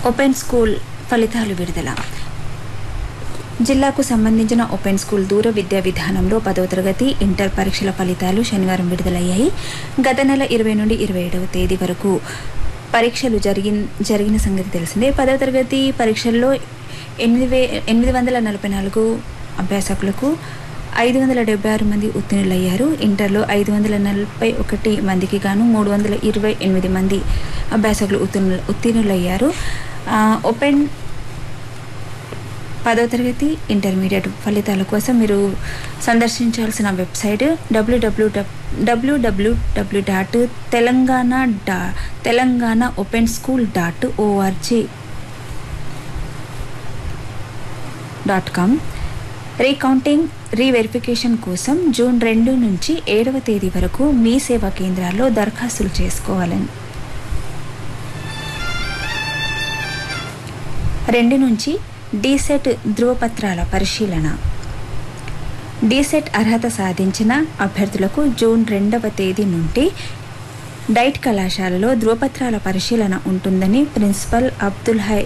open school ఫలితాలు విడుదల జిల్లాకు సంబంధించిన ఓపెన్ స్కూల్ దూర విద్యా విధానంలో పదవ తరగతి ఇంటర్ పరీక్షల ఫలితాలు శనివారం విడుదలయ్యాయి గత నెల ఇరవై నుండి ఇరవై ఏడవ తేదీ వరకు పరీక్షలు జరిగిన జరిగిన సంగతి తెలిసిందే పదవ తరగతి పరీక్షల్లో ఎనిమిది వే ఎనిమిది వందల నలభై నాలుగు అభ్యాసకులకు ఐదు వందల డెబ్బై ఆరు మంది ఉత్తీర్ణులయ్యారు ఇంటర్లో ఐదు వందల నలభై ఒకటి మందికి గాను మూడు వందల ఇరవై ఎనిమిది మంది అభ్యాసకులు ఉత్తీర్ణు ఉత్తీర్ణులయ్యారు ఆ, ఓపెన్ పదవ తరగతి ఇంటర్మీడియట్ ఫలితాల కోసం మీరు సందర్శించాల్సిన website WW WWW dot Telangana డా Telangana open school dot ORG dot com recounting reverification కోసం జూన్ రెండు నుంచి ఏడవ తేదీ వరకు మీ సేవా కేంద్రాల్లో దరఖాస్తులు చేసుకోవాలని రెండు నుంచి డీసెట్ ధృవపత్రాల పరిశీలన డీసెట్ అర్హత సాధించిన అభ్యర్థులకు జూన్ రెండవ తేదీ నుండి డైట్ కళాశాలలో ధృవపత్రాల పరిశీలన ఉంటుందని ప్రిన్సిపల్ అబ్దుల్ హై